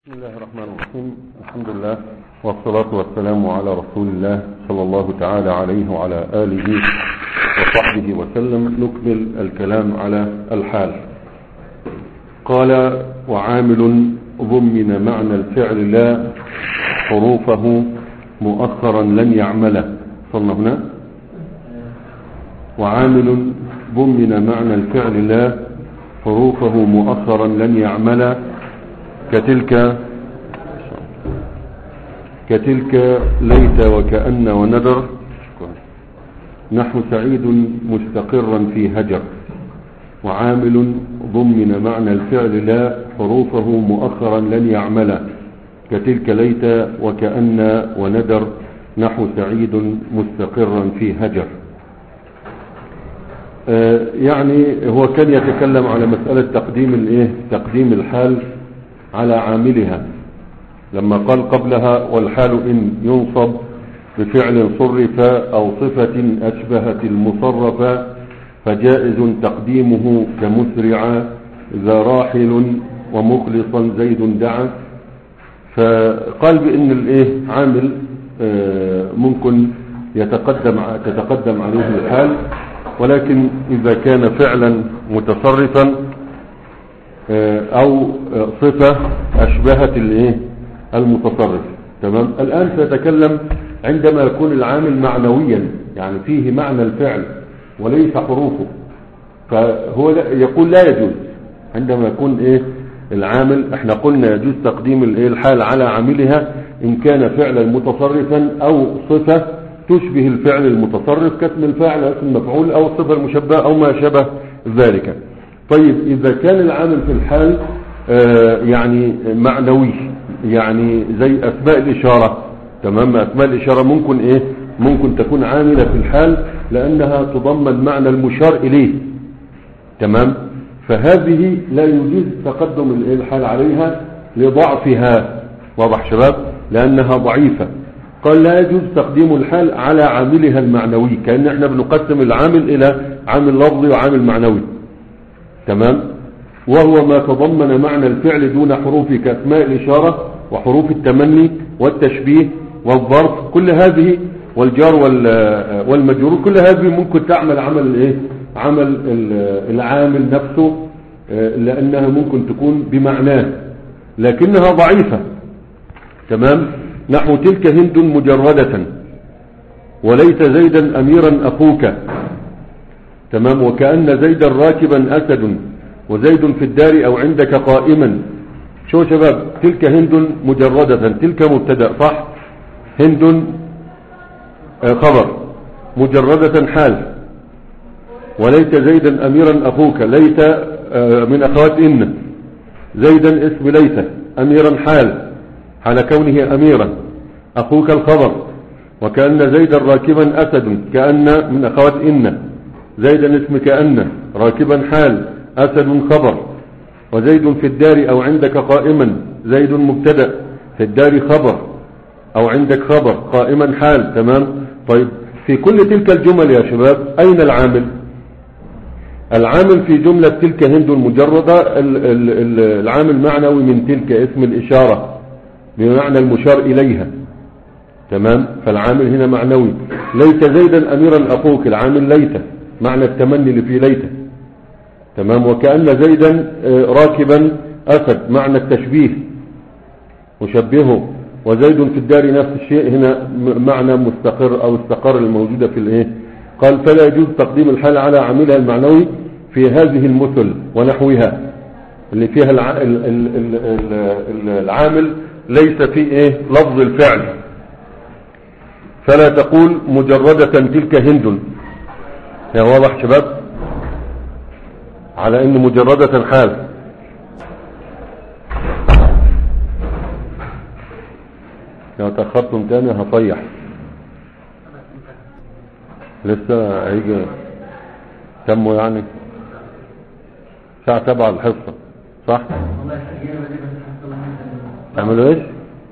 بسم الله الرحمن الرحيم الحمد لله والصلاة والسلام على رسول الله صلى الله تعالى عليه وعلى آله وصحبه وسلم نكمل الكلام على الحال قال وعامل ضمن معنى الفعل لا حروفه مؤخرا لن يعمله صلنا هنا وعامل ضمن معنى الفعل لا حروفه مؤخرا لن يعمل كتلك كتلك ليت وكأن وندر نحو سعيد مستقرا في هجر وعامل ضمن معنى الفعل لا حروفه مؤخرا لن يعمل كتلك ليت وكأن وندر نحو سعيد مستقرا في هجر آه يعني هو كان يتكلم على مسألة تقديم الايه تقديم الحال على عاملها لما قال قبلها والحال إن ينصب بفعل صرف أو صفة أشبهت المصرف فجائز تقديمه كمسرع إذا راحل ومخلصا زيد دعا فقال بأن الايه عامل ممكن يتقدم تتقدم عليه الحال ولكن إذا كان فعلا متصرفا او صفة اشبهت الايه المتصرف تمام الان سيتكلم عندما يكون العامل معنويا يعني فيه معنى الفعل وليس حروفه فهو يقول لا يجوز عندما يكون ايه العامل احنا قلنا يجوز تقديم الايه الحال على عاملها ان كان فعلا متصرفا او صفة تشبه الفعل المتصرف كاسم الفاعل اسم المفعول او الصفة المشبهة او ما شبه ذلك طيب إذا كان العامل في الحال آه يعني معنوي يعني زي أسماء الإشارة تمام أسماء الإشارة ممكن إيه ممكن تكون عاملة في الحال لأنها تضمن معنى المشار إليه تمام فهذه لا يجوز تقدم الحال عليها لضعفها واضح شباب لأنها ضعيفة قال لا يجوز تقديم الحال على عاملها المعنوي كأن احنا بنقسم العامل إلى عامل لفظي وعامل معنوي تمام وهو ما تضمن معنى الفعل دون حروف كأسماء الإشارة وحروف التمني والتشبيه والظرف كل هذه والجار والمجرور كل هذه ممكن تعمل عمل الايه عمل العامل نفسه لأنها ممكن تكون بمعناه لكنها ضعيفة تمام نحو تلك هند مجردة وليس زيدا أميرا أخوك تمام وكأن زيدا راكبا أسد وزيد في الدار أو عندك قائما شو شباب تلك هند مجردة تلك مبتدا صح هند خبر مجردة حال وليت زيدا أميرا أخوك ليت من أخوات إن زيدا اسم ليت أميرا حال حال كونه أميرا أخوك الخبر وكأن زيدا راكبا أسد كأن من أخوات إن زيدا اسم كأن راكبا حال أسد خبر وزيد في الدار أو عندك قائما زيد مبتدا في الدار خبر أو عندك خبر قائما حال تمام طيب في كل تلك الجمل يا شباب أين العامل العامل في جملة تلك هند مجردة العامل معنوي من تلك اسم الإشارة بمعنى المشار إليها تمام فالعامل هنا معنوي ليت زيدا أميرا أخوك العامل ليته معنى التمني اللي في ليته تمام وكأن زيدا راكبا أسد معنى التشبيه مشبهه وزيد في الدار نفس الشيء هنا معنى مستقر أو استقر الموجودة في الايه قال فلا يجوز تقديم الحال على عاملها المعنوي في هذه المثل ونحوها اللي فيها العامل ليس في ايه لفظ الفعل فلا تقول مجردة تلك هند يا واضح شباب على ان مجردة حال لو تأخرتم تاني هطيح لسه هيجي تموا يعني ساعة تبع الحصة صح تعملوا ايش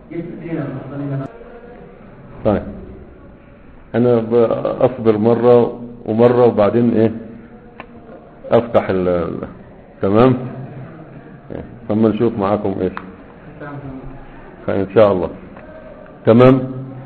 طيب انا اصبر مرة ومرة وبعدين ايه افتح ال تمام ثم نشوف معاكم ايش فإن شاء الله تمام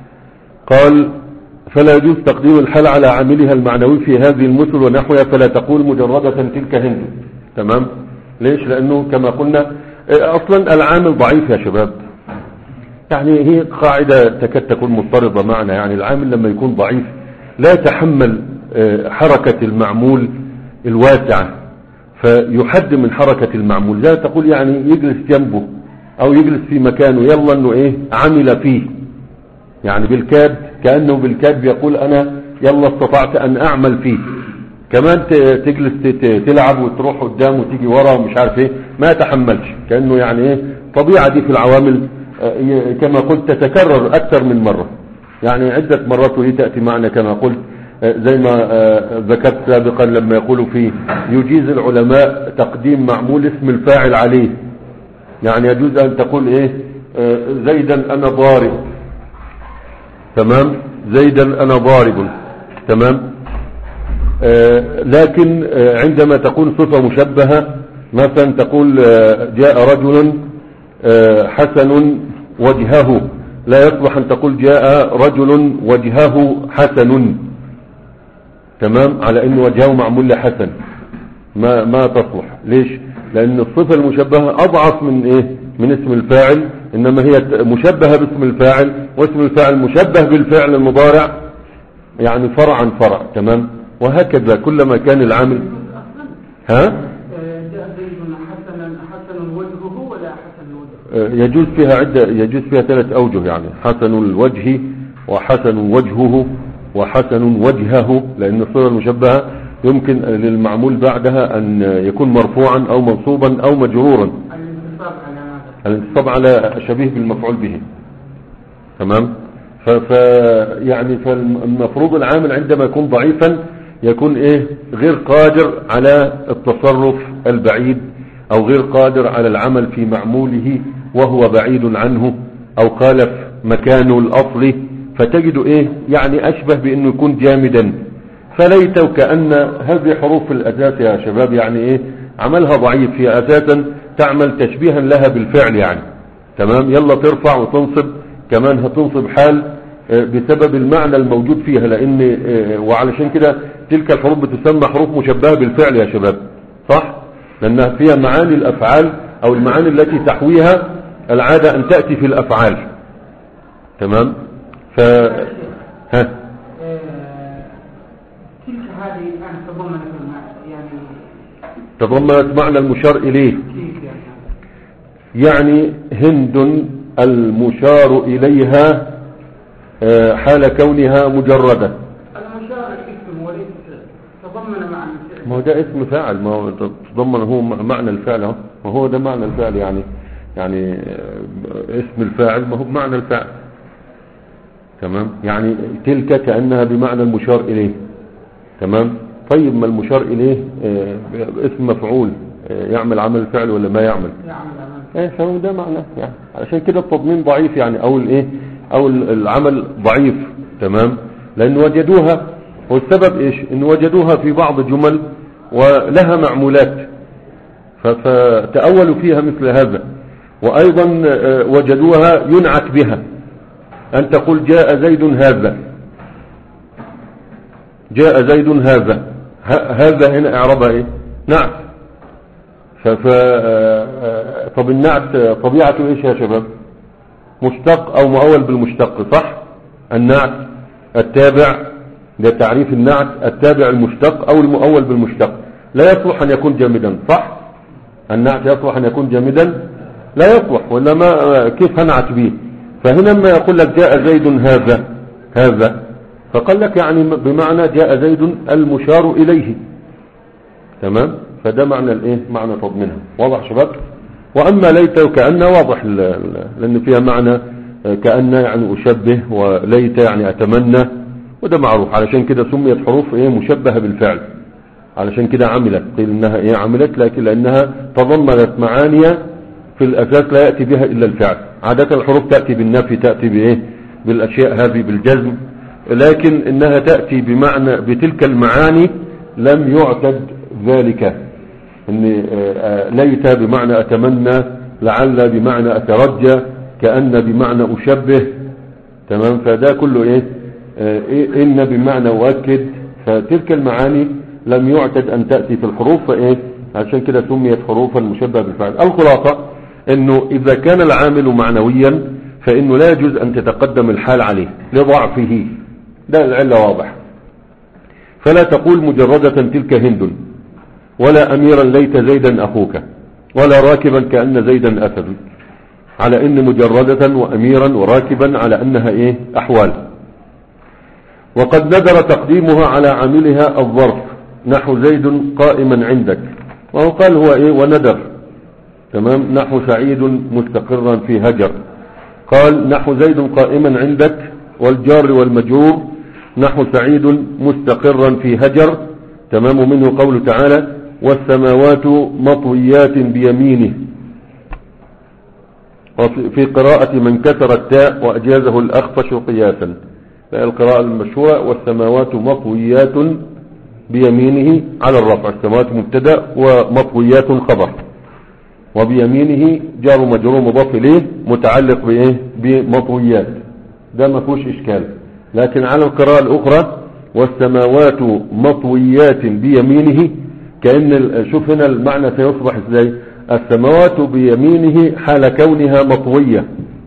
قال فلا يجوز تقديم الحال على عاملها المعنوي في هذه المثل ونحوها فلا تقول مجردة تلك هند تمام ليش لأنه كما قلنا إيه، أصلا العامل ضعيف يا شباب يعني هي قاعدة تكاد تكون مضطردة معنا يعني العامل لما يكون ضعيف لا يتحمل آه، حركة المعمول الواسعة فيحد من حركة المعمول زي تقول يعني يجلس جنبه او يجلس في مكانه يلا انه ايه عمل فيه يعني بالكاد كأنه بالكاد يقول انا يلا استطعت ان اعمل فيه كمان ت- تجلس ت- تلعب وتروح قدام وتيجي ورا ومش عارف ايه ما يتحملش كأنه يعني ايه طبيعة دي في العوامل آه، ي- كما قلت تتكرر اكثر من مرة يعني عدة مرات وهي تأتي معنا كما قلت آه، زي ما آه، ذكرت سابقا لما يقولوا فيه يجيز العلماء تقديم معمول اسم الفاعل عليه يعني يجوز أن تقول إيه آه، زيدا أنا ضارب تمام زيدا أنا ضارب تمام آه، لكن آه، عندما تكون صفة مشبهة مثلا تقول آه، جاء رجل آه، حسن وجهه لا يصلح أن تقول جاء رجل وجهه حسن تمام على أن وجهه معمول لحسن ما ما تصلح ليش لأن الصفة المشبهة أضعف من إيه من اسم الفاعل إنما هي مشبهة باسم الفاعل واسم الفاعل مشبه بالفعل المضارع يعني فرع عن فرع تمام وهكذا كلما كان العامل ها جاء زيد حسنا حسن وجهه ولا حسن الوجه آه، يجوز فيها عدة يجوز فيها ثلاث أوجه يعني حسن الوجه وحسن وجهه وحسن وجهه لأن الصورة المشبهة يمكن للمعمول بعدها أن يكون مرفوعا أو منصوبا أو مجرورا الانتصاب على ماذا الانتصاب على شبيه بالمفعول به تمام ف ف يعني فالمفروض العامل عندما يكون ضعيفا يكون ايه غير قادر على التصرف البعيد او غير قادر على العمل في معموله وهو بعيد عنه او خالف مكانه الاصلي فتجد ايه يعني اشبه بانه يكون جامدا فليت وكأن هذه حروف الاساس يا شباب يعني ايه عملها ضعيف هي اساسا تعمل تشبيها لها بالفعل يعني تمام يلا ترفع وتنصب كمان هتنصب حال آه، بسبب المعنى الموجود فيها لان آه، وعلشان كده تلك الحروف بتسمى حروف مشبهة بالفعل يا شباب صح لانها فيها معاني الافعال او المعاني التي تحويها العادة ان تأتي في الافعال تمام ف ها آه، تلك هذه الآن تضمنت المعنى يعني تضمنت معنى المشار اليه كيف يعني يعني هند المشار اليها آه، حال كونها مجردة المشار اسم وليس فعل تضمن معنى الفعل ما هو ده اسم فاعل ما هو تضمن هو معنى الفعل اهو ما هو ده معنى الفعل يعني يعني آه، اسم الفاعل ما هو بمعنى الفعل تمام يعني تلك كأنها بمعنى المشار إليه تمام طيب ما المشار إليه آه، اسم مفعول آه، يعمل عمل الفعل ولا ما يعمل يعمل أمام ايه فهو ده معناه يعني علشان كده التضمين ضعيف يعني او الايه او ال- العمل ضعيف تمام لان وجدوها والسبب ايش ان وجدوها في بعض جمل ولها معمولات ف- فتأولوا فيها مثل هذا وايضا آه، وجدوها ينعت بها ان تقول جاء زيد هذا جاء زيد هذا ه- هذا هنا اعربها ايه نعت ف ف- آه، آه، طب النعت آه، طبيعته ايش يا شباب مشتق او مؤول بالمشتق صح النعت التابع ده تعريف النعت التابع المشتق او المؤول بالمشتق لا يصلح ان يكون جامدا صح النعت يصلح ان يكون جامدا لا يصلح ولا ما آه، كيف هنعت به فهنا لما يقول لك جاء زيد هذا هذا فقال لك يعني بمعنى جاء زيد المشار اليه تمام فده معنى الايه معنى تضمينها واضح شباب واما ليت وكأن واضح ال- ال- لان فيها معنى آه، كأن يعني اشبه وليت يعني اتمنى وده معروف علشان كده سميت حروف ايه مشبهة بالفعل علشان كده عملت قيل انها ايه عملت لكن لانها تضمنت معاني في الاساس لا يأتي بها الا الفعل عادة الحروف تأتي بالنفي تأتي بايه بالاشياء هذه بالجزم لكن انها تأتي بمعنى بتلك المعاني لم يعتد ذلك ان آه، آه، ليت بمعنى اتمنى لعل بمعنى أترجى كأن بمعنى أشبه تمام فده كله إيه آه، إيه إن بمعنى أؤكد فتلك المعاني لم يعتد أن تأتي في الحروف فإيه عشان كده سميت حروفا مشبهة بالفعل الخلاصة إنه إذا كان العامل معنويا فإنه لا يجوز أن تتقدم الحال عليه لضعفه ده العلة واضح فلا تقول مجردة تلك هند ولا أميرا ليت زيدا أخوك ولا راكبا كأن زيدا أسد على إن مجردة وأميرا وراكبا على أنها إيه أحوال وقد ندر تقديمها على عاملها الظرف نحو زيد قائما عندك وهو قال هو إيه وندر تمام نحو سعيد مستقرا في هجر قال نحو زيد قائما عندك والجار والمجرور نحو سعيد مستقرا في هجر تمام منه قوله تعالى والسماوات مطويات بيمينه وفي قراءة من كسر التاء وأجازه الأخفش قياسا القراءة المشهورة والسماوات مطويات بيمينه على الرفع السماوات مبتدا ومطويات خبر وبيمينه جار مجرور مضاف اليه متعلق بايه بمطويات ده ما فيهوش اشكال لكن على القراءة الاخرى والسماوات مطويات بيمينه كأن ال- شوف هنا المعنى سيصبح ازاي السماوات بيمينه حال كونها مطوية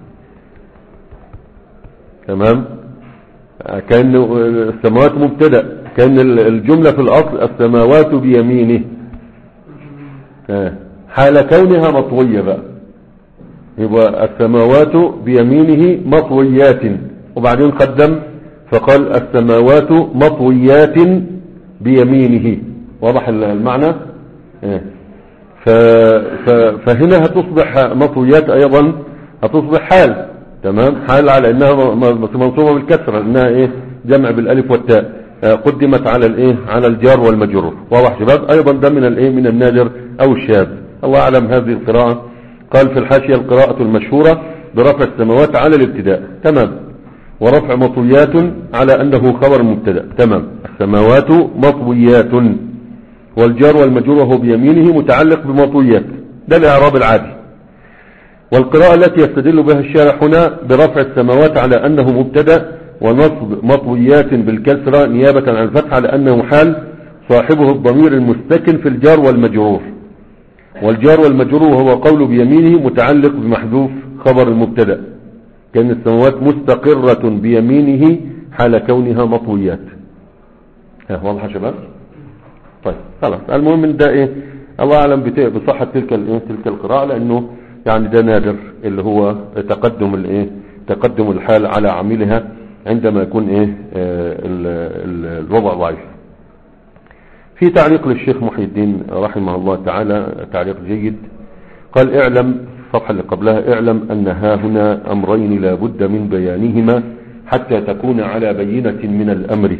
تمام كأن السماوات مبتدأ كأن ال- الجملة في الأصل السماوات بيمينه آه. حال كونها مطوية بقى يبقى السماوات بيمينه مطويات وبعدين قدم فقال السماوات مطويات بيمينه واضح المعنى آه. ف... ف... فهنا هتصبح مطويات ايضا هتصبح حال تمام حال على انها م- م- منصوبه بالكسره انها ايه جمع بالالف والتاء آه، قدمت على الايه على الجار والمجرور واضح شباب ايضا ده من الايه من النادر او الشاذ الله اعلم هذه القراءه قال في الحاشيه القراءه المشهوره برفع السماوات على الابتداء تمام ورفع مطويات على انه خبر مبتدا تمام السماوات مطويات والجار والمجرور وهو بيمينه متعلق بمطويات ده الاعراب العادي والقراءة التي يستدل بها الشارح هنا برفع السماوات على أنه مبتدا ونصب مطويات بالكسرة نيابة عن الفتح على أنه حال صاحبه الضمير المستكن في الجار والمجرور والجار والمجرور وهو قول بيمينه متعلق بمحذوف خبر المبتدا كان السماوات مستقرة بيمينه حال كونها مطويات ها واضح يا شباب طيب خلاص المهم إن ده ايه الله اعلم بت- بصحة تلك الايه تلك القراءة لانه يعني ده نادر اللي هو تقدم الايه تقدم الحال على عاملها عندما يكون ايه آه، ال- ال- الوضع ضعيف في تعليق للشيخ محي الدين رحمه الله تعالى تعليق جيد قال اعلم الصفحة اللي قبلها اعلم ان ها هنا امرين لا بد من بيانهما حتى تكون على بينة من الامر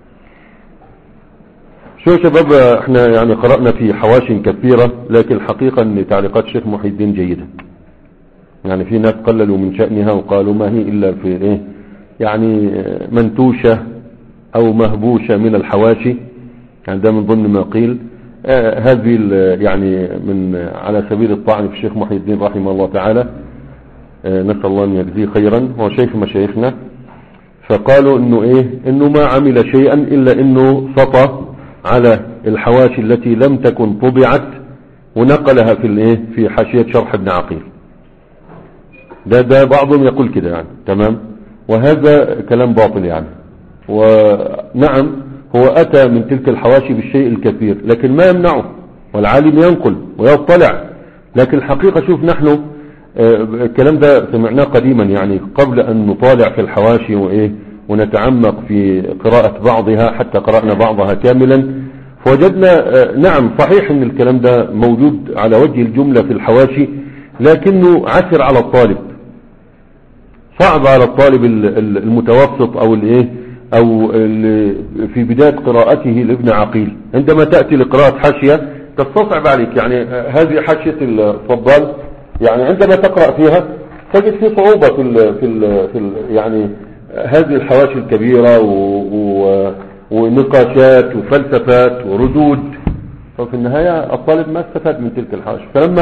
شو يا شباب احنا يعني قرأنا في حواش كثيرة لكن الحقيقة ان تعليقات الشيخ محي الدين جيدة يعني في ناس قللوا من شأنها وقالوا ما هي الا في ايه يعني منتوشة او مهبوشة من الحواشي يعني ده من ضمن ما قيل آه هذه ال- يعني من على سبيل الطعن في الشيخ محي الدين رحمه الله تعالى آه نسأل الله ان يجزيه خيرا هو شيخ مشايخنا فقالوا انه ايه انه ما عمل شيئا الا انه سطى على الحواشي التي لم تكن طبعت ونقلها في الايه في حاشية شرح ابن عقيل ده ده بعضهم يقول كده يعني تمام وهذا كلام باطل يعني ونعم هو اتى من تلك الحواشي بالشيء الكثير لكن ما يمنعه والعالم ينقل ويطلع لكن الحقيقة شوف نحن آه، الكلام ده سمعناه قديما يعني قبل أن نطالع في الحواشي وإيه ونتعمق في قراءة بعضها حتى قرأنا بعضها كاملا فوجدنا آه، نعم صحيح أن الكلام ده موجود على وجه الجملة في الحواشي لكنه عسر على الطالب صعب على الطالب ال- ال- المتوسط او الايه او ال- في بداية قراءته لابن عقيل عندما تأتي لقراءة حاشية تستصعب عليك يعني آه، هذه حاشية الفضال يعني عندما تقرأ فيها تجد في صعوبة في ال في ال في ال يعني آه، هذه الحواشي الكبيرة و و ونقاشات وفلسفات وردود ففي النهاية الطالب ما استفاد من تلك الحواشي فلما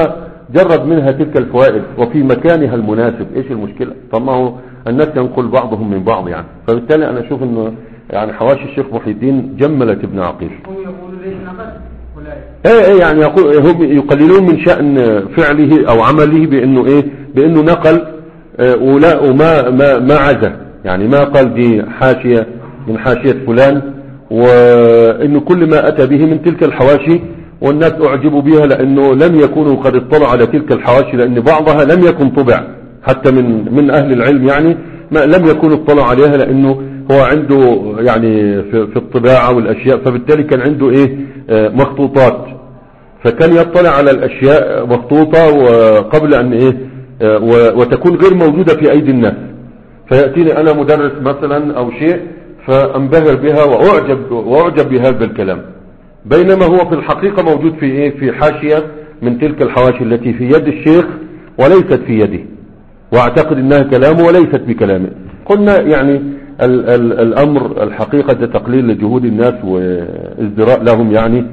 جرد منها تلك الفوائد وفي مكانها المناسب ايش المشكلة طب ما هو الناس ينقل بعضهم من بعض يعني فبالتالي انا اشوف انه يعني حواشي الشيخ محي الدين جملت ابن عقيل هم يقولوا ليش نقص ولا إيه؟ ايه ايه يعني يقول هم يقللون من شأن فعله او عمله بانه ايه بانه نقل آه، ولا وما ما ما عزى يعني ما قال دي حاشية من حاشية فلان وانه كل ما اتى به من تلك الحواشي والناس اعجبوا بها لانه لم يكونوا قد اطلعوا على تلك الحواشي لان بعضها لم يكن طبع حتى من من اهل العلم يعني ما لم يكونوا اطلعوا عليها لانه هو عنده يعني في, في الطباعة والاشياء فبالتالي كان عنده ايه آه، مخطوطات فكان يطلع على الاشياء مخطوطة وقبل ان ايه آه، و- وتكون غير موجودة في ايدي الناس فيأتيني انا مدرس مثلا او شيء فانبهر بها واعجب واعجب بهذا الكلام بينما هو في الحقيقة موجود في ايه في حاشية من تلك الحواشي التي في يد الشيخ وليست في يده واعتقد انها كلامه وليست بكلامه قلنا يعني ال ال الامر الحقيقة ده تقليل لجهود الناس وازدراء لهم يعني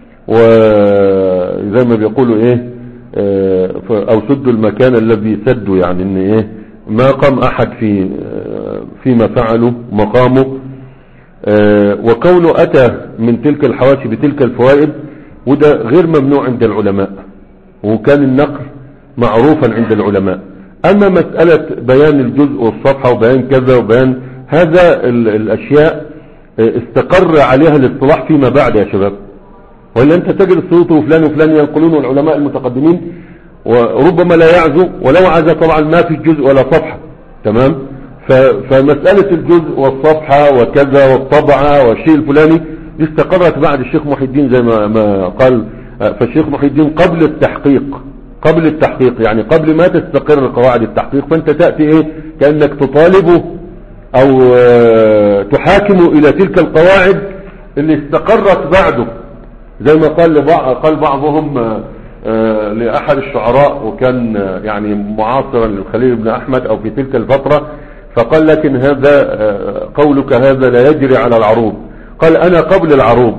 وزي ما بيقولوا ايه آه، ف- او سدوا المكان الذي سدوا يعني ان ايه ما قام احد في آه، فيما فعلوا مقامه آه، وكونه اتى من تلك الحواشي بتلك الفوائد وده غير ممنوع عند العلماء وكان النقل معروفا عند العلماء اما مسألة بيان الجزء والصفحة وبيان كذا وبيان هذا ال- الاشياء آه، استقر عليها الاصطلاح فيما بعد يا شباب ولا انت تجد السيوطي وفلان وفلان ينقلون والعلماء المتقدمين وربما لا يعزو ولو عزى طبعا ما في جزء ولا صفحة تمام ف- فمسألة الجزء والصفحة وكذا والطبعة والشيء الفلاني دي استقرت بعد الشيخ محي الدين زي ما, ما قال آه، فالشيخ محي الدين قبل التحقيق قبل التحقيق يعني قبل ما تستقر قواعد التحقيق فانت تأتي ايه كأنك تطالبه او آه، تحاكمه الى تلك القواعد اللي استقرت بعده زي ما قال لبعض قال بعضهم آه، آه، لأحد الشعراء وكان آه، يعني معاصرا للخليل بن أحمد أو في تلك الفترة فقال لكن هذا آه، قولك هذا لا يجري على العروض قال أنا قبل العروض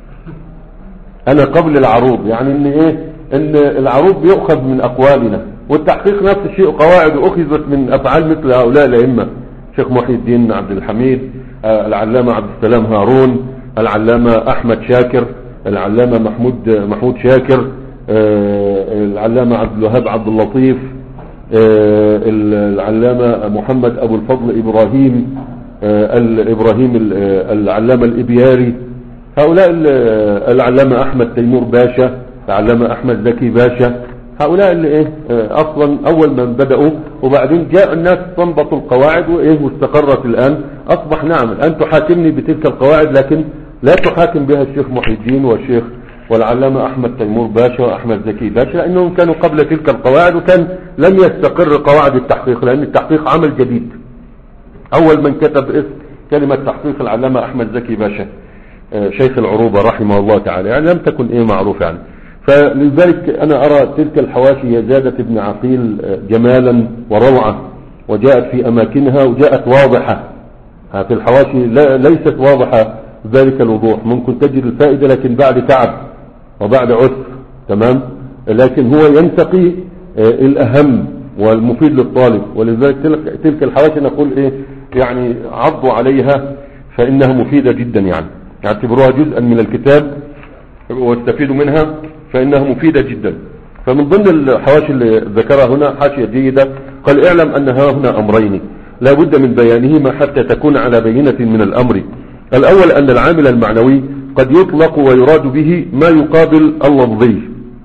أنا قبل العروض يعني إن إيه إن العروض بيؤخذ من أقوالنا والتحقيق نفس الشيء قواعد أخذت من أفعال مثل هؤلاء الأئمة شيخ محي الدين عبد الحميد آه، العلامة عبد السلام هارون العلامة أحمد شاكر العلامة محمود محمود شاكر آه، العلامة عبد الوهاب عبد اللطيف آه، العلامة محمد أبو الفضل إبراهيم آه، الإبراهيم ال- آه، العلامة الإبياري هؤلاء ال- آه، العلامة أحمد تيمور باشا العلامة أحمد زكي باشا هؤلاء اللي إيه آه، أصلا أول من بدأوا وبعدين جاء الناس استنبطوا القواعد وإيه واستقرت الآن أصبح نعم الآن تحاكمني بتلك القواعد لكن لا تحاكم بها الشيخ محي الدين والشيخ والعلامة أحمد تيمور باشا وأحمد زكي باشا لأنهم كانوا قبل تلك القواعد وكان لم يستقر قواعد التحقيق لأن التحقيق عمل جديد أول من كتب اسم كلمة تحقيق العلامة أحمد زكي باشا آه، شيخ العروبة رحمه الله تعالى يعني لم تكن إيه معروفة يعني فلذلك أنا أرى تلك الحواشي هي زادت ابن عقيل آه، جمالا وروعة وجاءت في أماكنها وجاءت واضحة ها في الحواشي لا ليست واضحة ذلك الوضوح ممكن تجد الفائدة لكن بعد تعب وبعد عسر تمام لكن هو ينتقي آه، الأهم والمفيد للطالب ولذلك تلك, تلك الحواشي نقول إيه يعني عضوا عليها فإنها مفيدة جدا يعني اعتبروها جزءا من الكتاب واستفيدوا منها فإنها مفيدة جدا فمن ضمن الحواشي اللي ذكرها هنا حاشية جيدة قال اعلم أن ها هنا أمرين لا بد من بيانهما حتى تكون على بينة من الأمر الأول أن العامل المعنوي قد يطلق ويراد به ما يقابل اللفظي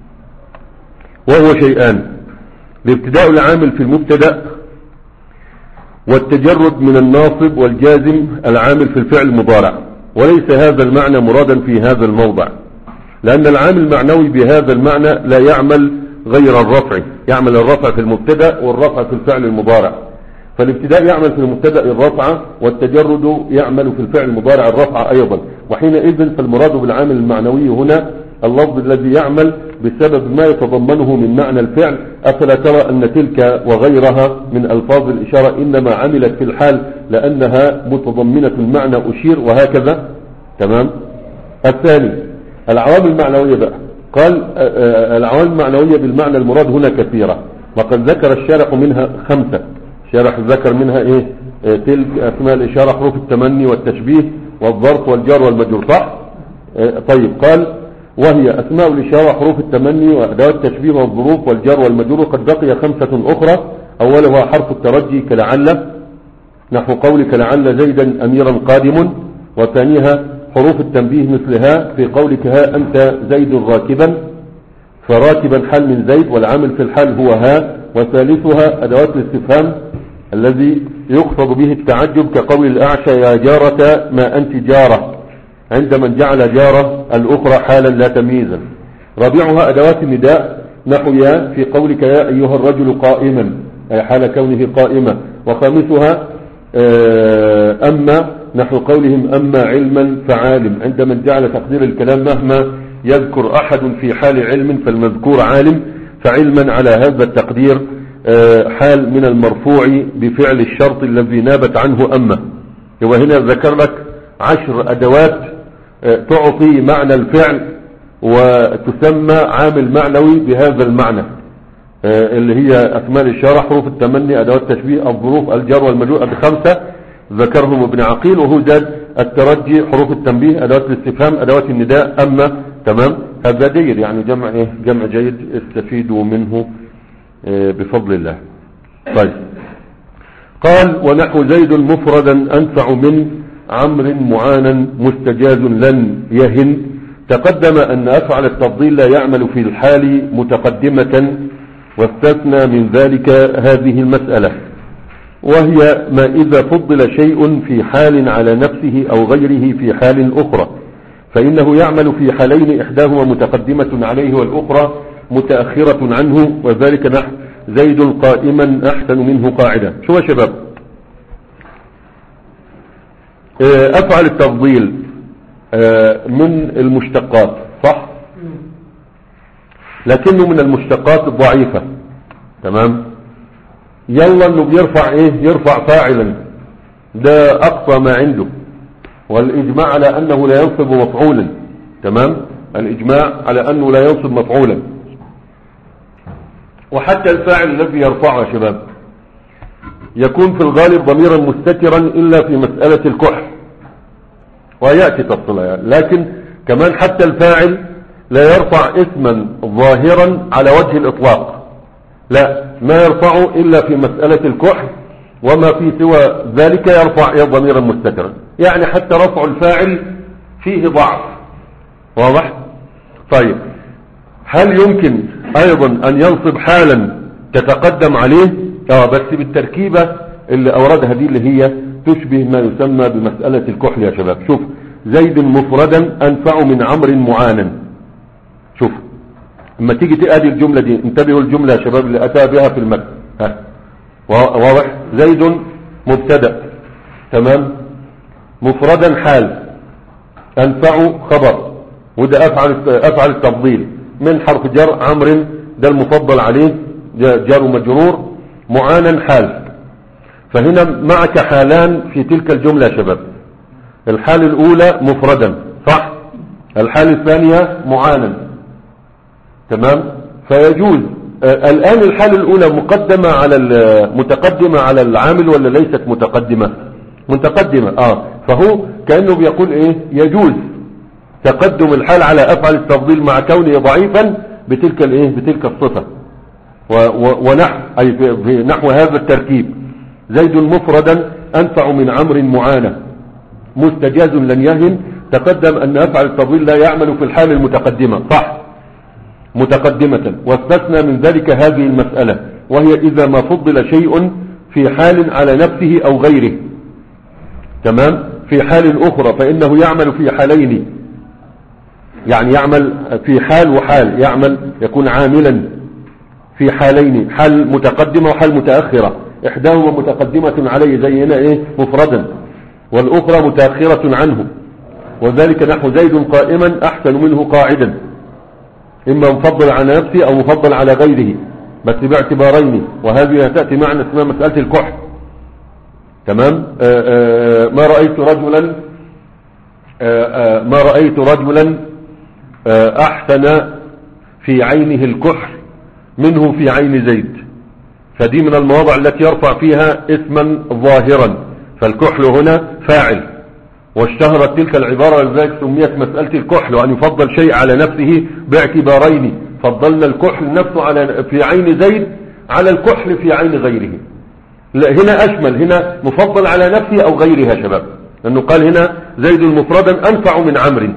وهو شيئان الابتداء العامل في المبتدأ والتجرد من الناصب والجازم العامل في الفعل المضارع وليس هذا المعنى مرادا في هذا الموضع لأن العامل المعنوي بهذا المعنى لا يعمل غير الرفع يعمل الرفع في المبتدأ والرفع في الفعل المضارع فالابتداء يعمل في المبتدأ الرفع والتجرد يعمل في الفعل المضارع الرفع أيضا وحينئذ فالمراد بالعامل المعنوي هنا اللفظ الذي يعمل بسبب ما يتضمنه من معنى الفعل أفلا ترى أن تلك وغيرها من ألفاظ الإشارة إنما عملت في الحال لأنها متضمنة المعنى أشير وهكذا تمام الثاني العوامل المعنوية بقى قال آه، آه، العوامل المعنوية بالمعنى المراد هنا كثيرة وقد ذكر الشارح منها خمسة الشارح ذكر منها ايه آه، تلك اسماء الاشارة حروف التمني والتشبيه والظرف والجار والمجرور صح آه، طيب قال وهي اسماء الاشارة حروف التمني وادوات التشبيه والظروف والجار والمجرور قد بقي خمسة اخرى اولها حرف الترجي كلعل نحو قولك لعل زيدا أميرا قادم وثانيها حروف التنبيه مثلها في قولك ها أنت زيد راكبا فراكبا حال من زيد والعامل في الحال هو ها وثالثها أدوات الاستفهام الذي يقصد به التعجب كقول الأعشى يا جارة ما أنت جارة عند من جعل جارة الأخرى حالا لا تمييزا رابعها أدوات النداء نحو يا في قولك يا أيها الرجل قائما أي حال كونه قائما وخامسها آه، أما نحو قولهم أما علما فعالم عند من جعل تقدير الكلام مهما يذكر أحد في حال علم فالمذكور عالم فعلما على هذا التقدير آه، حال من المرفوع بفعل الشرط الذي نابت عنه أما وهنا ذكر لك عشر أدوات آه، تعطي معنى الفعل وتسمى عامل معنوي بهذا المعنى آه، اللي هي أسماء الإشارة حروف التمني أدوات التشبيه الظروف الجر والمجرور بخمسة ذكرهم ابن عقيل وهو زاد الترجي حروف التنبيه أدوات الاستفهام أدوات النداء أما تمام هذا جيد يعني جمع إيه جمع جيد استفيدوا منه آه، بفضل الله طيب قال ونحو زيد مفردا أنفع من عمر معانا مستجاز لن يهن تقدم أن أفعل التفضيل لا يعمل في الحال متقدمة واستثنى من ذلك هذه المسألة وهي ما إذا فضل شيء في حال على نفسه أو غيره في حال أخرى فإنه يعمل في حالين إحداهما متقدمة عليه والأخرى متأخرة عنه وذلك نحو زيد قائما أحسن منه قاعدة شو يا شباب آه، أفعل التفضيل آه، من المشتقات صح لكنه من المشتقات الضعيفة تمام يلا انه بيرفع ايه يرفع فاعلا ده اقصى ما عنده والاجماع على انه لا ينصب مفعولا تمام الاجماع على انه لا ينصب مفعولا وحتى الفاعل الذي يرفعه يا شباب يكون في الغالب ضميرا مستترا الا في مسألة الكح ويأتي تفصيلها يعني. لكن كمان حتى الفاعل لا يرفع اسما ظاهرا على وجه الاطلاق لا ما يرفعه الا في مسألة الكحل وما في سوى ذلك يرفع ضميرا مستترا يعني حتى رفع الفاعل فيه ضعف واضح طيب هل يمكن ايضا ان ينصب حالا تتقدم عليه اه بس بالتركيبة اللي اوردها دي اللي هي تشبه ما يسمى بمسألة الكحل يا شباب شوف زيد مفردا انفع من عمر معانا شوف لما تيجي تأدي الجملة دي انتبهوا الجملة يا شباب اللي أتى بها في المتن ها واضح زيد مبتدا تمام مفردا حال أنفع خبر وده أفعل أفعل التفضيل من حرف جر عمر ده المفضل عليه جار ومجرور معانا حال فهنا معك حالان في تلك الجملة يا شباب الحال الأولى مفردا صح الحال الثانية معانا تمام فيجوز آه الآن الحالة الأولى مقدمة على متقدمة على العامل ولا ليست متقدمة متقدمة آه فهو كأنه بيقول إيه يجوز تقدم الحال على أفعل التفضيل مع كونه ضعيفا بتلك الإيه بتلك الصفة ونحو أي في, في نحو هذا التركيب زيد مفردا أنفع من عمر معانة مستجاز لن يهن تقدم أن أفعل التفضيل لا يعمل في الحال المتقدمة صح متقدمة واستثنى من ذلك هذه المسألة وهي إذا ما فضل شيء في حال على نفسه أو غيره تمام في حال أخرى فإنه يعمل في حالين يعني يعمل في حال وحال يعمل يكون عاملا في حالين حال متقدمة وحال متأخرة إحداهما متقدمة عليه زي هنا إيه مفردا والأخرى متأخرة عنه وذلك نحو زيد قائما أحسن منه قاعدا إما مفضل على نفسه أو مفضل على غيره بس باعتبارين وهذه تأتي معنا اسمها مسألة الكحل تمام آآ آآ ما رأيت رجلا آآ ما رأيت رجلا أحسن في عينه الكحل منه في عين زيد فدي من المواضع التي يرفع فيها اسما ظاهرا فالكحل هنا فاعل واشتهرت تلك العبارة لذلك سميت مسألة الكحل وأن يفضل شيء على نفسه باعتبارين فضلنا الكحل نفسه على في عين زيد على الكحل في عين غيره لا هنا أشمل هنا مفضل على نفسه أو غيرها شباب لأنه قال هنا زيد مفردا أنفع من عمرو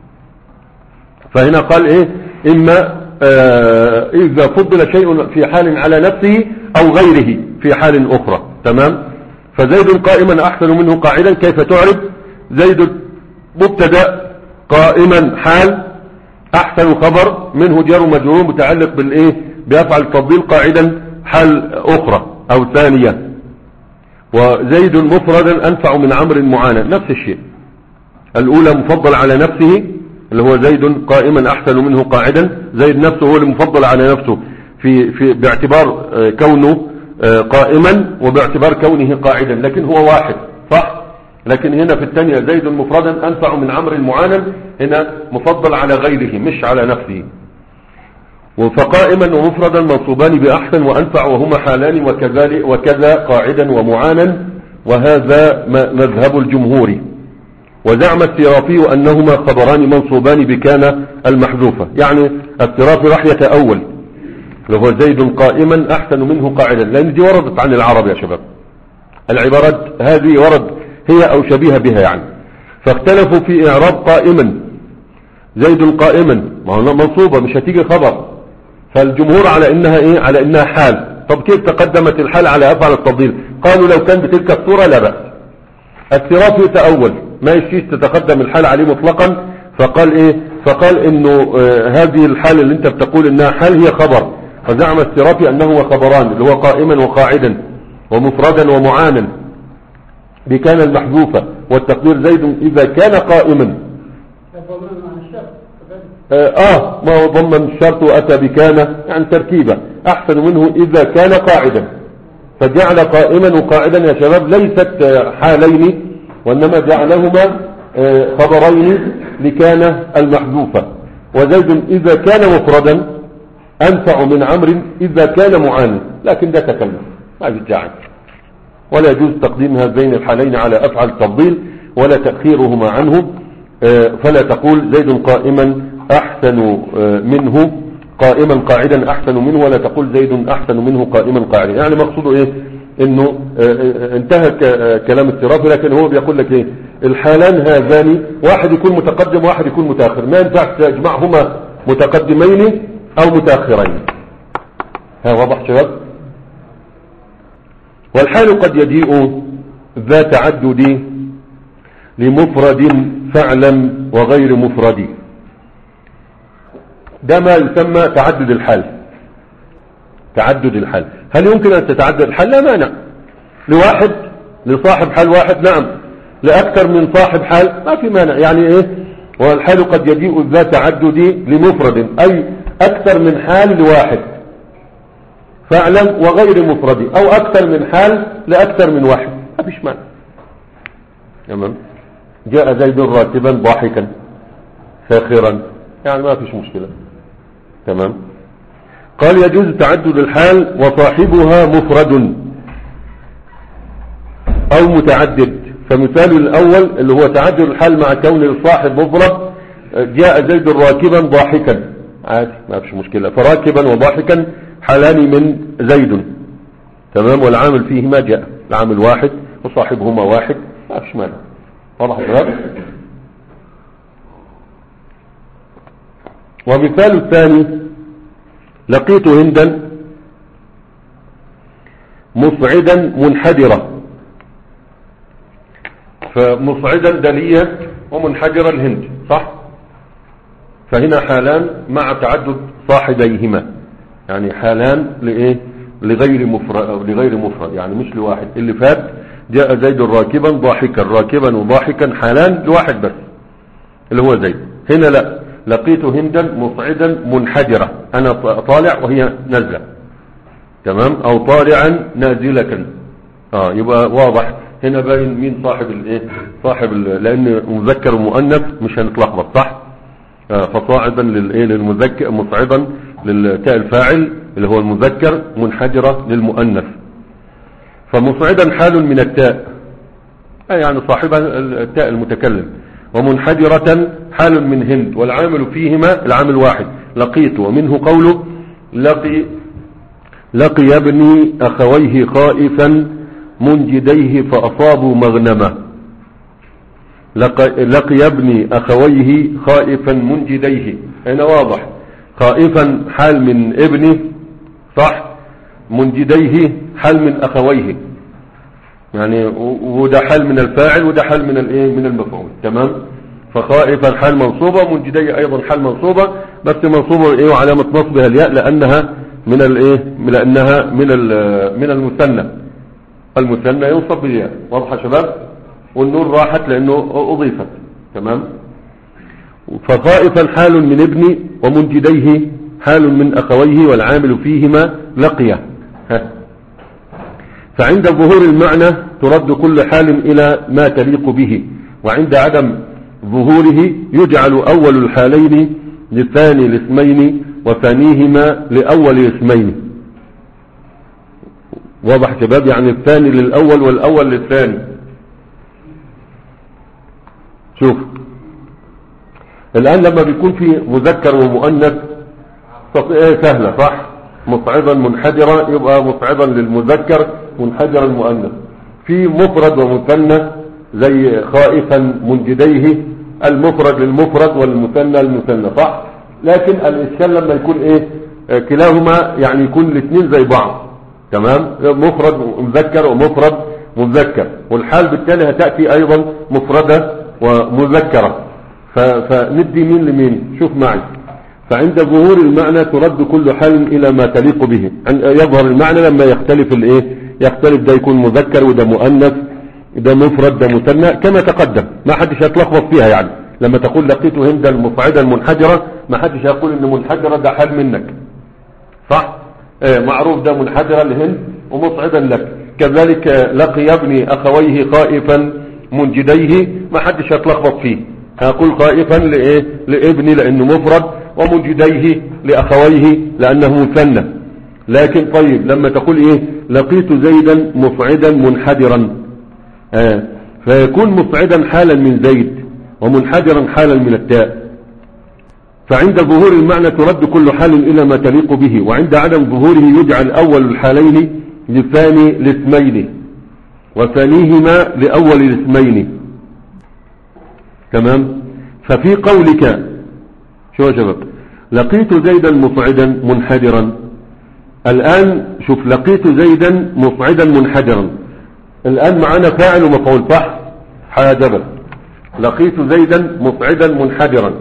فهنا قال إيه إما آه إذا فضل شيء في حال على نفسه أو غيره في حال أخرى تمام فزيد قائما أحسن منه قاعدا كيف تعرف زيد مبتدا قائما حال أحسن خبر منه جار مجرور متعلق بالإيه بيفعل التفضيل قاعدا حال أخرى أو ثانية وزيد مفردا أنفع من عمرو معانا نفس الشيء الأولى مفضل على نفسه اللي هو زيد قائما أحسن منه قاعدا زيد نفسه هو المفضل على نفسه في, في باعتبار كونه قائما وباعتبار كونه قاعدا لكن هو واحد صح لكن هنا في الثانية زيد مفردا أنفع من عمرو معانا هنا مفضل على غيره مش على نفسه فقائما ومفردا منصوبان بأحسن وأنفع وهما حالان وكذلك وكذا قاعدا ومعانا وهذا مذهب الجمهور وزعم السرافي أنهما خبران منصوبان بكان المحذوفة يعني السرافي راح يتأول اللي هو زيد قائما أحسن منه قاعدا لأن دي وردت عن العرب يا شباب العبارات هذه ورد هي أو شبيهة بها يعني فاختلفوا في إعراب قائما زيد قائما ما هو منصوبة مش هتيجي خبر فالجمهور على إنها إيه على إنها حال طب كيف تقدمت الحال على أفعل التفضيل قالوا لو كان بتلك الصورة لا بأس السراف يتأول ما يشيش تتقدم الحال عليه مطلقا فقال إيه فقال إنه آه هذه الحال اللي انت بتقول إنها حال هي خبر فزعم السرافي أنه خبران اللي هو قائما وقاعدا ومفردا ومعانا بكان المحذوفة والتقدير زيد إذا كان قائما آه ما هو ضمن الشرط وأتى بكان يعني تركيبة أحسن منه إذا كان قاعدا فجعل قائما وقاعدا يا شباب ليست حالين وإنما جعلهما خبرين لكان المحذوفة وزيد إذا كان مفردا أنفع من عمرو إذا كان معانا لكن ده تكلم ما في داعي ولا يجوز تقديم هذين الحالين على أفعل التفضيل ولا تأخيرهما عنه فلا تقول زيد قائما أحسن منه قائما قاعدا أحسن منه ولا تقول زيد أحسن منه قائما قاعدا يعني مقصوده إيه إنه انتهى كلام السرافي لكن هو بيقول لك إيه الحالان هذان واحد يكون متقدم وواحد يكون متأخر ما ينفع تجمعهما متقدمين أو متأخرين ها واضح شباب والحال قد يجيء ذا تعدد لمفرد فعلا وغير مفرد ده ما يسمى تعدد الحال تعدد الحال هل يمكن أن تتعدد الحال لا مانع لواحد لصاحب حال واحد نعم لأكثر من صاحب حال ما في مانع يعني ايه والحال قد يجيء ذا تعدد لمفرد أي أكثر من حال لواحد فعلا وغير مفرد أو أكثر من حال لأكثر من واحد ما فيش مانع تمام جاء زيد راكبا ضاحكا ساخرا يعني ما فيش مشكلة تمام قال يجوز تعدد الحال وصاحبها مفرد أو متعدد فمثال الأول اللي هو تعدد الحال مع كون الصاحب مفرد جاء زيد راكبا ضاحكا عادي ما فيش مشكلة فراكبا وضاحكا حالان من زيد تمام والعامل فيهما جاء العامل واحد وصاحبهما واحد ما فيش مانع واضح الشباب ومثال الثاني لقيت هندا مصعدا منحدرة فمصعدا دلية ومنحدرة الهند صح فهنا حالان مع تعدد صاحبيهما يعني حالان لإيه لغير مفرد لغير مفرد يعني مش لواحد اللي فات جاء زيد راكبا ضاحكا راكبا وضاحكا حالان لواحد بس اللي هو زيد هنا لا لقيت هندا مصعدا منحدرة انا طالع وهي نزلة تمام او طالعا نازلة اه يبقى واضح هنا باين مين صاحب الايه صاحب ال لان مذكر ومؤنث مش هنتلخبط صح آه، فصاعدا للايه للمذكر مصعدا للتاء الفاعل اللي هو المذكر منحدرة للمؤنث فمصعدا حال من التاء آه، يعني صاحبها التاء المتكلم ومنحدرة حال من هند والعامل فيهما العامل واحد لقيت ومنه قوله لقي لقي ابني أخويه خائفا منجديه فأصابوا مغنمه لقي, لقي ابني أخويه خائفا منجديه هنا واضح خائفا حال من ابنه صح منجديه حال من أخويه يعني و- وده حال من الفاعل وده حال من الايه من المفعول تمام فخائفا حال منصوبة منجدية ايضا حال منصوبة بس منصوبة ايه وعلامة نصبها الياء لانها من الايه لانها من ال- من المثنى المثنى ينصب بالياء واضح يا شباب والنور راحت لانه اضيفت تمام فخائفا حال من ابني ومنجديه حال من اخويه والعامل فيهما لقيه ها فعند ظهور المعنى ترد كل حال إلى ما تليق به وعند عدم ظهوره يجعل أول الحالين لثاني الاسمين وثانيهما لأول الاسمين واضح شباب يعني الثاني للأول والأول للثاني شوف الآن لما بيكون في مذكر ومؤنث صف- إيه سهلة صح مصعدا منحدرا يبقى مصعدا للمذكر منحدرا المؤنث في مفرد ومثنى زي خائفا منجديه المفرد للمفرد والمثنى المثنى صح لكن الاشكال لما يكون ايه آه، كلاهما يعني يكون الاثنين زي بعض تمام مفرد مذكر ومفرد مذكر والحال بالتالي هتأتي ايضا مفردة ومذكرة ف- فندي مين لمين شوف معي فعند ظهور المعنى ترد كل حال إلى ما تليق به عن- يظهر المعنى لما يختلف الايه يختلف ده يكون مذكر وده مؤنث ده مفرد ده مثنى كما تقدم ما حدش هيتلخبط فيها يعني لما تقول لقيت هندا مصعدا منحدرا ما حدش هيقول ان منحدرا ده حال منك صح آه معروف ده منحدرا لهند ومصعدا لك كذلك آه، لقي ابني اخويه خائفا منجديه ما حدش هيتلخبط فيه هقول خائفا لايه لابني لانه مفرد ومنجديه لاخويه لانه مثنى لكن طيب لما تقول ايه لقيت زيدا مصعدا منحدرا آه فيكون مصعدا حالا من زيد ومنحدرا حالا من التاء فعند ظهور المعنى ترد كل حال إلى ما تليق به وعند عدم ظهوره يجعل أول الحالين لثاني الاسمين وثانيهما لأول الاسمين تمام ففي قولك شو يا شباب لقيت زيدا مصعدا منحدرا الآن شوف لقيت زيدا مصعدا منحدرا الآن معنا فاعل ومفعول صح حاجبا لقيت زيدا مصعدا منحدرا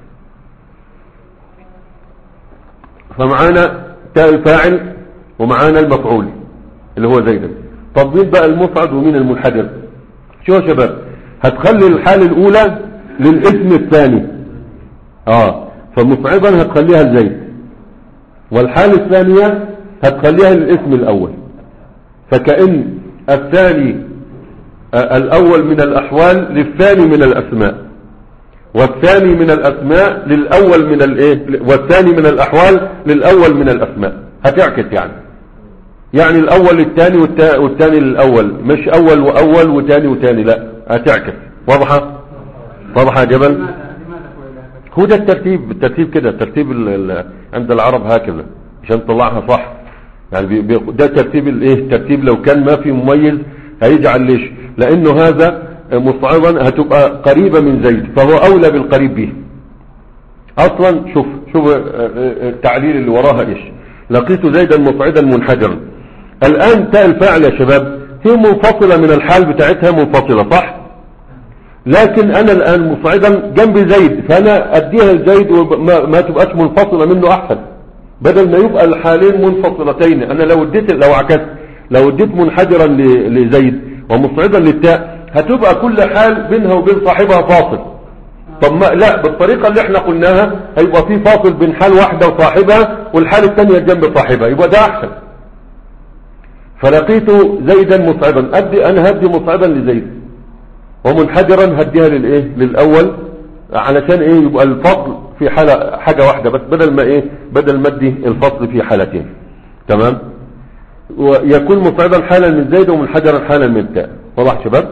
فمعانا تاء الفاعل ومعانا المفعول اللي هو زيدا طب مين بقى المصعد ومين المنحدر شو يا شباب هتخلي الحال الاولى للاسم الثاني اه فمصعدا هتخليها لزيد والحال الثانية هتخليها للاسم الاول فكأن الثاني آه، الاول من الاحوال للثاني من الاسماء والثاني من الاسماء للاول من الايه والثاني من الاحوال للاول من الاسماء هتعكس يعني يعني الاول للثاني والتا- والثاني للاول مش اول واول وثاني وثاني لا هتعكس واضحه واضحه يا جبل لماذا لماذا فعل هذا؟ هو ده الترتيب الترتيب كده ترتيب ال ال عند العرب هكذا عشان تطلعها صح يعني بي بي ده ترتيب الايه الترتيب لو كان ما في مميز هيجعل ليش لانه هذا مصعدا هتبقى قريبة من زيد فهو اولى بالقريب به اصلا شوف شوف آه، آه، التعليل اللي وراها ايش لقيت زيدا مصعدا منحدرا الان تاء الفاعل يا شباب هي منفصلة من الحال بتاعتها منفصلة صح لكن انا الان مصعدا جنب زيد فانا اديها لزيد وما ما تبقاش منفصلة منه احسن بدل ما يبقى الحالين منفصلتين انا لو اديت لو عكست لو اديت منحدرا ل- لزيد ومصعدا للتاء هتبقى كل حال بينها وبين صاحبها فاصل طب ما لا بالطريقة اللي احنا قلناها هيبقى في فاصل بين حال واحدة وصاحبها والحال الثانية جنب صاحبها يبقى ده احسن فلقيت زيدا مصعدا ادي انا هدي مصعدا لزيد ومنحدرا هديها للايه للاول علشان ايه يبقى الفصل في حالة حاجة واحدة بس بدل ما ايه بدل ما ادي الفصل في حالتين تمام ويكون مفردا حالا من زيد ومن حجرا حالا من تاء واضح شباب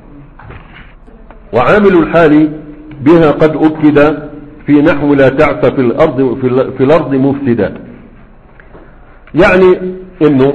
وعامل الحال بها قد أكد في نحو لا تعث في الأرض في, ال- في الأرض مفسدا يعني انه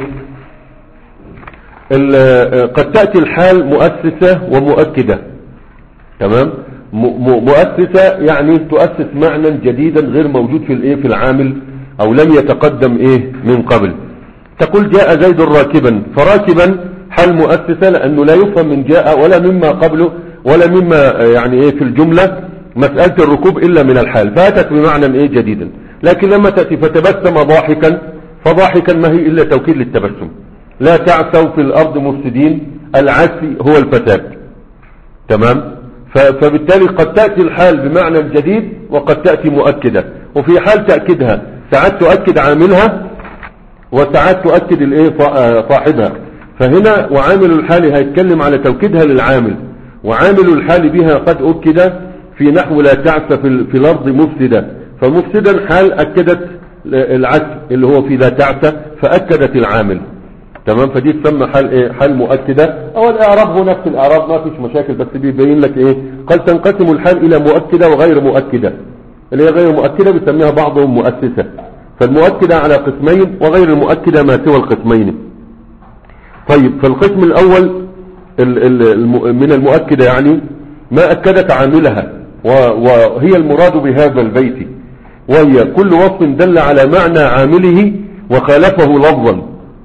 ال- قد تأتي الحال مؤسسة ومؤكدة تمام م- م- مؤسسة يعني تؤسس معنى جديدا غير موجود في الايه في العامل او لم يتقدم ايه من قبل تقول جاء زيد راكبا فراكبا حال مؤسسة لانه لا يفهم من جاء ولا مما قبله ولا مما آه، يعني ايه في الجملة مسألة الركوب الا من الحال فاتت بمعنى ايه جديدا لكن لما تأتي فتبسم ضاحكا فضاحكا ما هي الا توكيد للتبسم لا تعثوا في الارض مفسدين العسي هو الفساد تمام ف- فبالتالي قد تأتي الحال بمعنى جديد وقد تأتي مؤكدة وفي حال تأكيدها ساعات تؤكد عاملها وساعات تؤكد الايه صا- آه، صاحبها فهنا وعامل الحال هيتكلم على توكيدها للعامل وعامل الحال بها قد أكد في نحو لا تعث في, ال- في الأرض مفسدة فمفسدا حال أكدت العكس اللي هو في لا تعث فأكدت العامل تمام فدي تسمى حال ايه حال مؤكدة او الاعراب هو نفس الاعراب ما فيش مشاكل بس بيبين لك ايه قد تنقسم الحال الى مؤكدة وغير مؤكدة اللي هي غير مؤكدة بيسميها بعضهم مؤسسة فالمؤكدة على قسمين وغير المؤكدة ما سوى القسمين طيب فالقسم الاول ال- ال- الم- من المؤكدة يعني ما اكدت عاملها و- وهي المراد بهذا البيت وهي كل وصف دل على معنى عامله وخالفه لفظا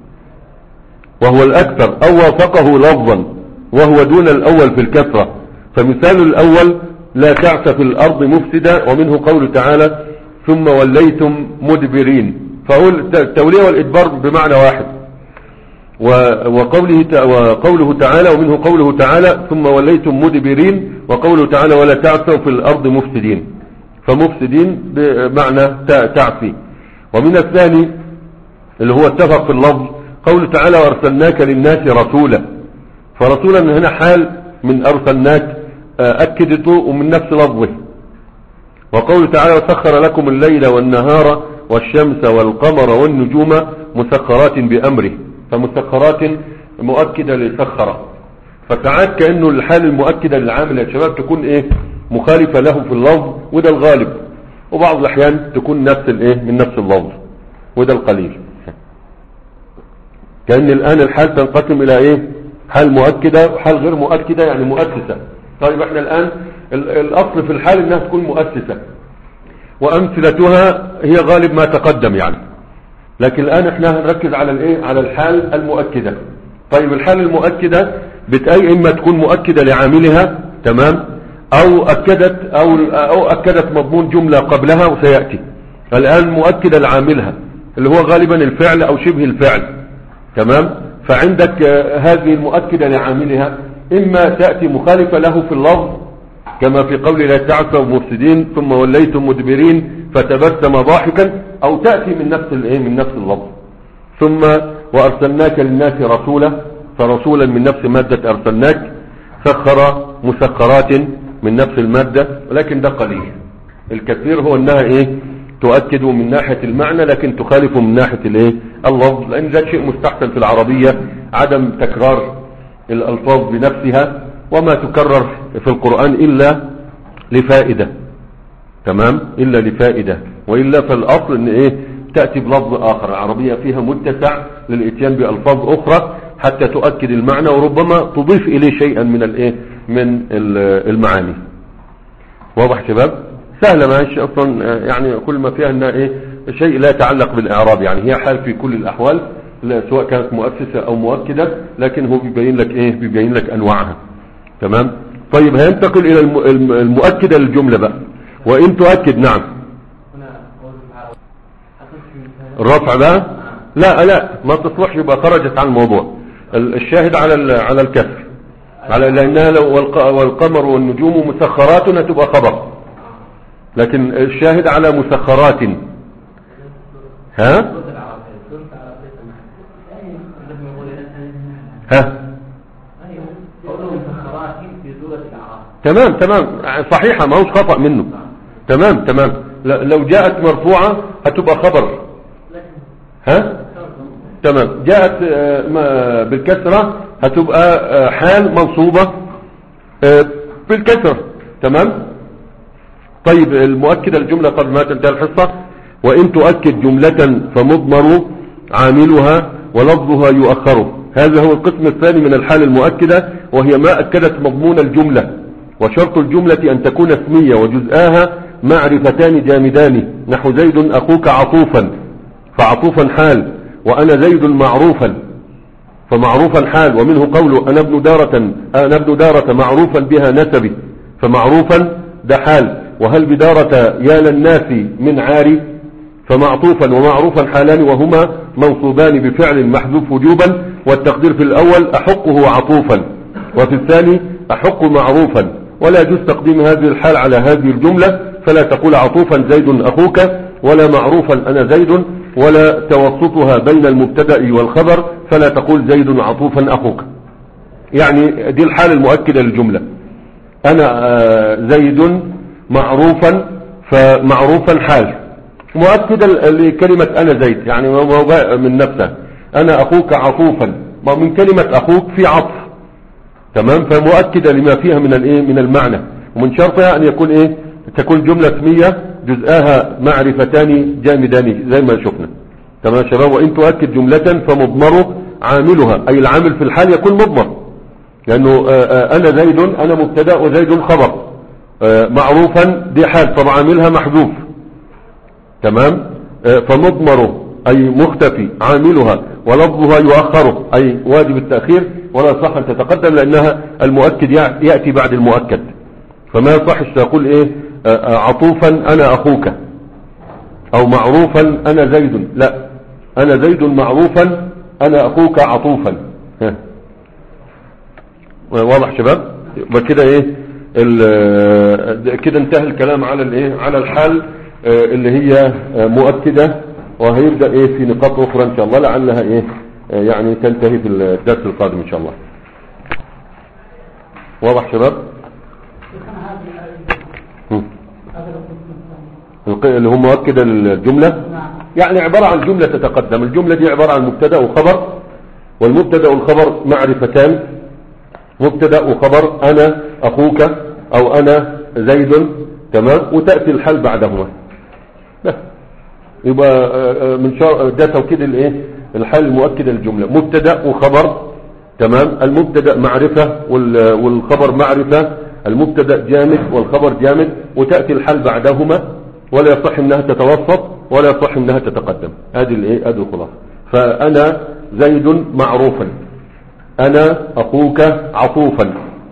وهو الأكثر أو وافقه لفظا وهو دون الأول في الكثرة فمثال الأول لا تعث في الأرض مفسدة ومنه قول تعالى ثم وليتم مدبرين فهو التولية والإدبار بمعنى واحد و- وقوله تع- وقوله تعالى ومنه قوله تعالى ثم وليتم مدبرين وقوله تعالى ولا تعثوا في الأرض مفسدين فمفسدين بمعنى تع- تعفي ومن الثاني اللي هو اتفق في اللفظ قوله تعالى وارسلناك للناس رسولا فرسولا هنا حال من ارسلناك آه، اكدته ومن نفس لفظه وقوله تعالى وسخر لكم الليل والنهار والشمس والقمر والنجوم مسخرات بأمره فمسخرات مؤكدة لسخر فساعات كأنه الحال المؤكدة للعامل يا شباب تكون ايه مخالفة له في اللفظ وده الغالب وبعض الأحيان تكون نفس الايه من نفس اللفظ وده القليل كأن الآن الحال تنقسم إلى إيه حال مؤكدة وحال غير مؤكدة يعني مؤسسة طيب احنا الآن ال- الأصل في الحال إنها تكون مؤسسة وأمثلتها هي غالب ما تقدم يعني لكن الآن احنا هنركز على الإيه على الحال المؤكدة طيب الحال المؤكدة بتأي إما تكون مؤكدة لعاملها تمام أو أكدت أو, أو أكدت مضمون جملة قبلها وسيأتي الآن مؤكدة لعاملها اللي هو غالبا الفعل أو شبه الفعل تمام فعندك آه، هذه المؤكدة لعاملها إما تأتي مخالفة له في اللفظ كما في قول لا تعثوا مفسدين ثم وليتم مدبرين فتبسم ضاحكا أو تأتي من نفس الإيه من نفس اللفظ ثم وأرسلناك للناس رسولا فرسولا من نفس مادة أرسلناك سخر مسخرات من نفس المادة ولكن ده قليل الكثير هو انها ايه تؤكد من ناحية المعنى لكن تخالف من ناحية الايه اللفظ لان ده شيء مستحسن في العربية عدم تكرار الالفاظ بنفسها وما تكرر في القرآن الا لفائدة تمام الا لفائدة والا فالاصل ان ايه تأتي بلفظ اخر العربية فيها متسع للاتيان بالفاظ اخرى حتى تؤكد المعنى وربما تضيف اليه شيئا من الايه من ال- المعاني واضح شباب سهلة معلش اصلا آه، يعني كل ما فيها انها ايه شيء لا يتعلق بالاعراب يعني هي حال في كل الاحوال لا سواء كانت مؤسسة او مؤكدة لكن هو بيبين لك ايه بيبين لك انواعها تمام طيب هينتقل الى الم- الم- المؤكدة للجملة بقى وان تؤكد نعم هنا قول تعالى أقف في مثال الرفع بقى لا لا ما تصلحش يبقى خرجت عن الموضوع ال- الشاهد على ال- على الكسر على لانها لو والق- والقمر والنجوم مسخرات هتبقى خبر لكن الشاهد على مسخرات ها سورة العربية سورة العربية لازم يقول هنا ها أيوه قوله مسخرات في سورة لغة الأعراب تمام تمام صحيحة ما هوش خطأ منه تمام تمام ل- لو جاءت مرفوعة هتبقى خبر لكن ها تمام جاءت آه، ما- بالكسرة هتبقى آه، حال منصوبة آه، بالكسرة تمام طيب المؤكدة الجملة قبل ما تنتهي الحصة وإن تؤكد جملة فمضمر عاملها ولفظها يؤخر هذا هو القسم الثاني من الحال المؤكدة وهي ما أكدت مضمون الجملة وشرط الجملة أن تكون اسمية وجزءاها معرفتان جامدان نحو زيد أخوك عطوفا فعطوفا حال وأنا زيد معروفا فمعروفا حال ومنه قوله أنا ابن دارة أنا ابن دارة معروفا بها نسبي فمعروفا ده حال وهل بدارة يا للناس من عاري فمعطوفا ومعروفا حالان وهما منصوبان بفعل محذوف وجوبا والتقدير في الأول أحقه عطوفا وفي الثاني أحق معروفا ولا يجوز تقديم هذه الحال على هذه الجملة فلا تقول عطوفا زيد أخوك ولا معروفا أنا زيد ولا توسطها بين المبتدأ والخبر فلا تقول زيد عطوفا أخوك يعني دي الحالة المؤكدة للجملة أنا آه، زيد معروفا فمعروفا حال مؤكدة ل- لكلمة أنا زيد يعني هو هو بقى من نفسه أنا أخوك عطوفا ما من كلمة أخوك في عطف تمام فمؤكدة لما فيها من الايه من المعنى ومن شرطها ان يكون ايه تكون جملة اسمية جزءها معرفتان جامدان زي ما شفنا تمام يا شباب وان تؤكد جملة فمضمر عاملها اي العامل في الحال يكون مضمر لانه آه، آه، انا زيد انا مبتدا وزيد خبر آه، معروفا دي حال طب عاملها محذوف تمام آه، فمضمر أي مختفي عاملها ولفظها يؤخر أي واجب التأخير ولا صح أن تتقدم لأنها المؤكد يع- يأتي بعد المؤكد فما يصحش تقول إيه آه، آه، عطوفا أنا أخوك أو معروفا أنا زيد لا أنا زيد معروفا أنا أخوك عطوفا ها. واضح شباب يبقى كده ايه ال- كده انتهى الكلام على الايه على الحال آه، اللي هي آه، مؤكدة وهيبدأ ايه في نقاط اخرى ان شاء الله لعلها ايه آه، يعني تنتهي في الدرس القادم ان شاء الله واضح شباب كان هذه الآية هم. هذا القسم الثاني الق- اللي هم مؤكدة الجملة نعم يعني عبارة عن جملة تتقدم الجملة دي عبارة عن مبتدا وخبر والمبتدا والخبر معرفتان مبتدا وخبر أنا أخوك أو أنا زيد تمام وتأتي الحال بعدهما بس يبقى آه، آه، من شر ده توكيد الايه الحال المؤكد للجملة مبتدا وخبر تمام المبتدا معرفة وال- والخبر معرفة المبتدا جامد والخبر جامد وتأتي الحال بعدهما ولا يصح انها تتوسط ولا يصح انها تتقدم هذه الايه هذه الخلاصة فانا زيد معروفا انا اخوك عطوفا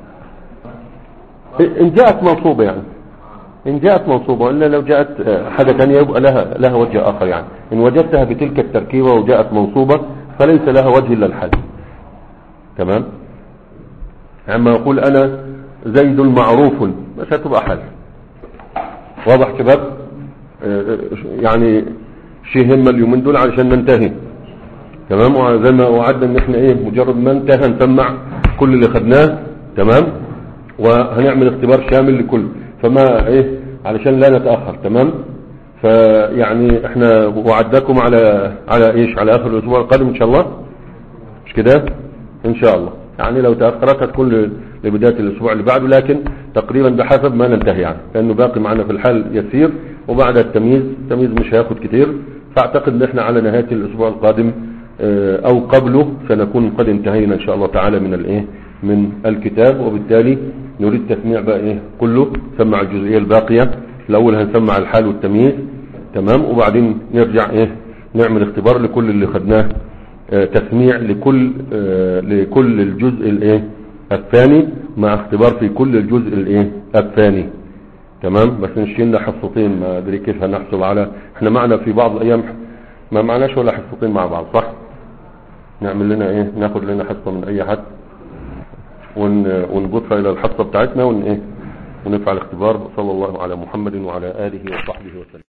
ان جاءت منصوبة يعني إن جاءت منصوبة إلا لو جاءت آه، حاجة ثانية يبقى لها لها وجه آخر يعني إن وجدتها بتلك التركيبة وجاءت منصوبة فليس لها وجه إلا الحل تمام عما يقول أنا زيد معروف مش هتبقى حل واضح شباب آه، آه، يعني شيء هم اليومين دول علشان ننتهي تمام وزي ما وعدنا ان احنا ايه مجرد ما انتهى نسمع كل اللي خدناه تمام وهنعمل اختبار شامل لكل فما ايه علشان لا نتأخر تمام فيعني احنا وعدناكم على على ايش على اخر الاسبوع القادم ان شاء الله مش كده ان شاء الله يعني لو تأخرت هتكون ل- لبداية الاسبوع اللي بعده لكن تقريبا بحسب ما ننتهي يعني لانه باقي معنا في الحال يسير وبعد التمييز التمييز مش هياخد كتير فاعتقد ان احنا على نهاية الاسبوع القادم اه، او قبله سنكون قد انتهينا ان شاء الله تعالى من الايه من الكتاب وبالتالي نريد تسميع بقى ايه كله سمع الجزئية الباقية الاول هنسمع الحال والتمييز تمام وبعدين نرجع ايه نعمل اختبار لكل اللي خدناه آه، تسميع لكل آه، لكل الجزء الايه الثاني مع اختبار في كل الجزء الايه الثاني تمام بس نشيلنا حصتين ما ادري كيف هنحصل على احنا معنا في بعض الايام ما معناش ولا حصتين مع بعض صح نعمل لنا ايه ناخد لنا حصة من اي حد ون ونضيفها الى الحصة بتاعتنا ون ايه ونفعل اختبار صلى الله على محمد وعلى اله وصحبه وسلم